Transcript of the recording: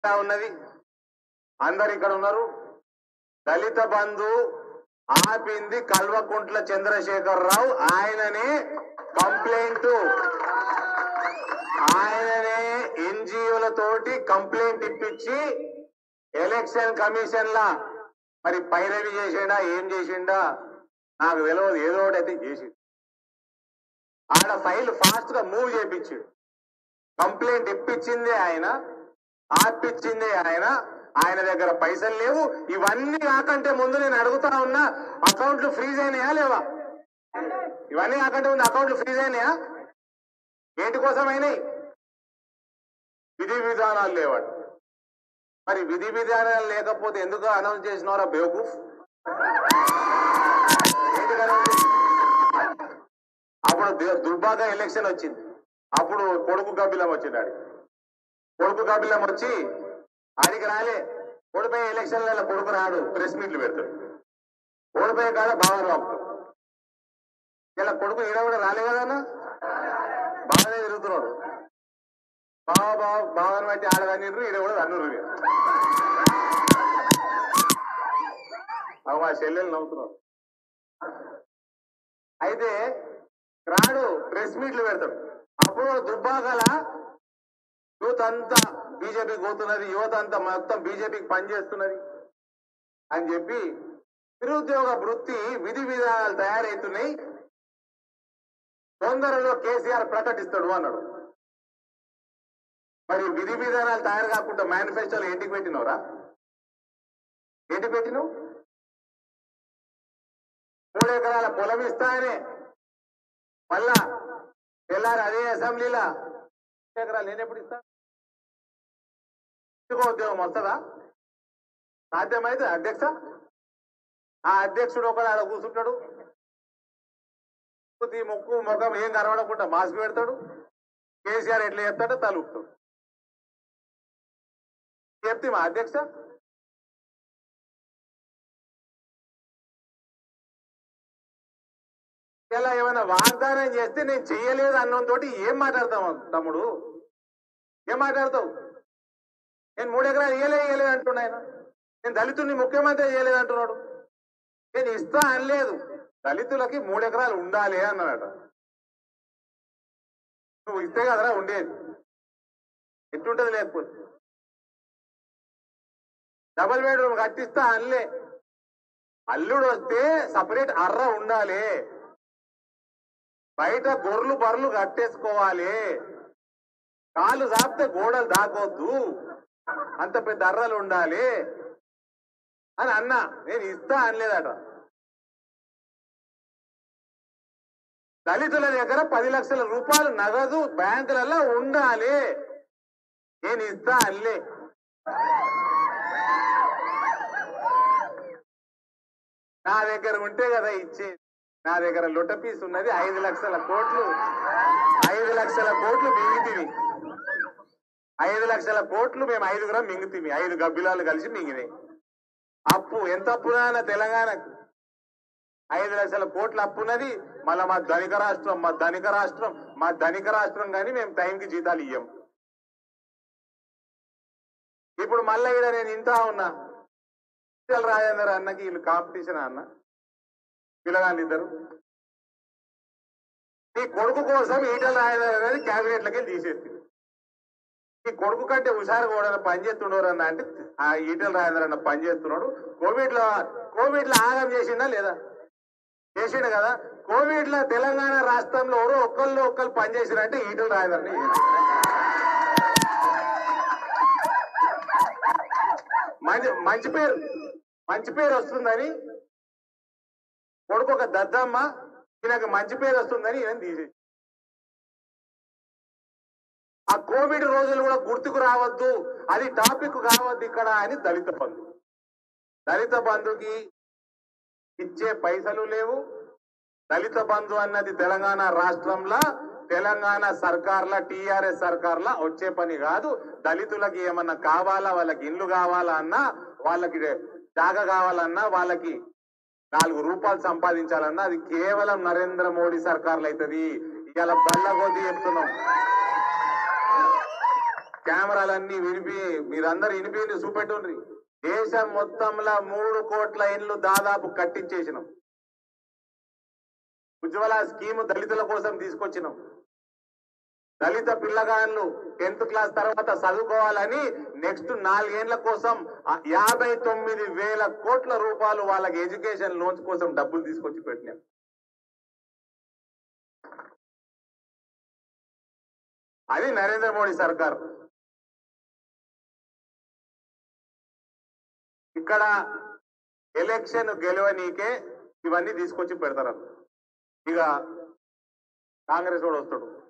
ఎలా ఉన్నది అందరు ఇక్కడ ఉన్నారు దళిత బంధు ఆపింది కల్వకుంట్ల చంద్రశేఖరరావు ఆయననే కంప్లైంట్ ఆయననే ఎన్జిఓలతోటి కంప్లైంట్ ఇప్పించి ఎలక్షన్ కమిషన్ లా మరి పైరవి చేసిండా ఏం చేసిండా నాకు తెలియదు ఏదో ఒకటి అయితే చేసిండు ఆడ ఫైల్ ఫాస్ట్ గా మూవ్ చేపించాడు కంప్లైంట్ ఇప్పించిందే ఆయన ఆపిచ్చిందే ఆయన ఆయన దగ్గర పైసలు లేవు ఇవన్నీ కాకంటే ముందు నేను అడుగుతా ఉన్నా అకౌంట్లు ఫ్రీజ్ అయినాయా లేవా ఇవన్నీ కాకంటే ముందు అకౌంట్లు ఫ్రీజ్ అయినాయా ఏంటి కోసం అయినాయి విధి విధానాలు లేవట మరి విధి విధానాలు లేకపోతే ఎందుకు అనౌన్స్ చేసినారా బేవకూఫ్ ఎందుకు announce చేసినారు? అప్పుడు దు- దుర్భాగ ఎలక్షన్ వచ్చింది అప్పుడు కొడుకు కపిలం వచ్చింది ఆడికి కొడుకు కపిలం వచ్చి ఆడికి రాలే ఓడిపోయే ఎలక్షన్లలో కొడుకు రాడు ప్రెస్ మీట్లు పెడతాడు ఓడిపోయే కాడ బాగా పంపుతాడు ఇలా కొడుకు ఈడ కూడా రాలే కదన్నా బాగానే తిరుగుతున్నాడు బాగా బాగా బాగా బట్టి ఆడదన్నిర్రు ఈడ కూడా అన్నురు అవి మా చెల్లెలు నవ్వుతున్నారు అయితే రాడు ప్రెస్ మీట్లు పెడతాడు అప్పుడు దుబ్బాకల యూత్ అంతా బీజేపీకి పోతున్నది యువత అంతా మొత్తం బీజేపీకి పనిచేస్తున్నది అని చెప్పి నిరుద్యోగ వృత్తి విధి విధానాలు తయారవుతున్నాయి తొందరలో కేసీఆర్ ప్రకటిస్తాడు అన్నాడు మరి విధి విధానాలు తయారు కాకుండా మేనిఫెస్టోలో ఏంటికి పెట్టినవరా ఏంటి పెట్టినావు మూడు ఎకరాల పొలం ఇస్తానే మళ్ళా తెల్లారి అదే అసెంబ్లీలా మూడు ఎకరాలు నేను ఎప్పుడు ఇస్తా ఇంకో ఉద్యోగం వస్తుందా సాధ్యమైతే అధ్యక్ష ఆ అధ్యక్షుడు ఒకడు ఆడ కూర్చుంటాడు ఈ ముక్కు ముఖం ఏం కనబడకుండా మాస్క్ పెడతాడు కేసీఆర్ ఎట్లా చెప్తాడో తలుపుతాడు చెప్తే మా అధ్యక్ష ఇలా ఏమైనా వాగ్దానం చేస్తే నేను చెయ్యలేదు అన్నంతో ఏం మాట్లాడతావు తమ్ముడు ఏం మాట్లాడతావు నేను మూడు ఎకరాలు ఇయ్యలే ఇయ్యలేదు అంటున్నా ఆయన నేను దళితుడిని ముఖ్యమంత్రి చేయలేదు అంటున్నాడు నేను ఇస్తా అనలేదు దళితులకి మూడు ఎకరాలు ఉండాలి అన్నాడట నువ్వు ఇస్తే కదరా ఉండేది ఎట్టుంటది లేకపోతే డబల్ బెడ్రూమ్ కట్టిస్తా అనలే అల్లుడు వస్తే సపరేట్ అర్ర ఉండాలి బయట గొర్రెలు బర్రెలు కట్టేసుకోవాలి కాళ్ళు దాపితే గోడలు దాకొద్దు అంత పెద్ద అర్రలు ఉండాలి అని అన్నా నేను ఇస్తా అనలేదట దళితుల దగ్గర పది లక్షల రూపాయలు నగదు బ్యాంకులలో ఉండాలి నేను ఇస్తా అనలే నా దగ్గర ఉంటే కదా ఇచ్చేది నా దగ్గర లొట్ట పీస్ ఉన్నది ఐదు లక్షల కోట్లు ఐదు లక్షల కోట్లు మింగితివి ఐదు లక్షల కోట్లు మేము ఐదుగురం మింగుతివి ఐదు గబ్బిలాలు కలిసి మింగినాయి అప్పు ఎంత అప్పున తెలంగాణకు ఐదు లక్షల కోట్ల అప్పున్నది మళ్ళా మా ధనిక రాష్ట్రం మా ధనిక రాష్ట్రం మా ధనిక రాష్ట్రం కానీ మేము టైంకి జీతాలు ఇయ్యం ఇప్పుడు మళ్ళా ఇక్కడ నేను ఇంత ఉన్నా ఈటెల రాజేందర్ అన్నకి వీళ్ళు కాంపిటీషన్ అన్న పిల్లగాళ్ళు ఇద్దరు నీ కొడుకు కోసం ఈటల రాజేందర్ అనేది క్యాబినెట్లకి తీసేస్తుంది నీ కొడుకు కంటే హుషారు కూడా పని చేస్తుండరు అన్న అంటే ఆ ఈటల రాజేందర్ అన్న పని చేస్తున్నాడు కోవిడ్ లో కోవిడ్ లో ఆగం చేసిందా లేదా చేసిండు కదా కోవిడ్ లో తెలంగాణ రాష్ట్రంలో ఎవరో ఒక్కళ్ళు ఒక్కళ్ళు పని చేసిరంటే ఈటల రాజేందర్ని మంచి మంచి పేరు మంచి పేరు వస్తుందని కొడుకు ఒక దద్దమ్మ ఈయనకు మంచి పేరు వస్తుందని ఈయన తీసేసి ఆ కోవిడ్ రోజులు కూడా గుర్తుకు రావద్దు అది టాపిక్ కావద్దు ఇక్కడ అని దళిత బంధు దళిత బంధుకి ఇచ్చే పైసలు లేవు దళిత బంధు అన్నది తెలంగాణ రాష్ట్రంలో తెలంగాణ సర్కార్ల టిఆర్ఎస్ సర్కార్ల వచ్చే పని కాదు దళితులకి ఏమన్నా కావాలా వాళ్ళకి ఇల్లు కావాలా అన్నా వాళ్ళకి జాగ కావాలన్నా వాళ్ళకి నాలుగు రూపాయలు సంపాదించాలన్నా అది కేవలం నరేంద్ర మోడీ సర్కార్లు అవుతుంది ఇవాళ బల్ల కొద్ది చెప్తున్నాం కెమెరాలన్నీ వినిపి మీరందరూ వినిపిండి చూపెట్టుండ్రి దేశం మొత్తంలో మూడు కోట్ల ఇండ్లు దాదాపు కట్టించేసినాం ఉజ్వల స్కీమ్ దళితుల కోసం తీసుకొచ్చినాం దళిత పిల్లగాళ్ళు టెన్త్ క్లాస్ తర్వాత చదువుకోవాలని నెక్స్ట్ నాలుగేళ్ల కోసం ఆ యాభై తొమ్మిది వేల కోట్ల రూపాయలు వాళ్ళకి ఎడ్యుకేషన్ లోన్స్ కోసం డబ్బులు తీసుకొచ్చి పెట్టినాం అది నరేంద్ర మోడీ సర్కార్ ఇక్కడ ఎలక్షన్ గెలవనీకే ఇవన్నీ తీసుకొచ్చి పెడతారు ఇక కాంగ్రెస్ వాడు వస్తాడు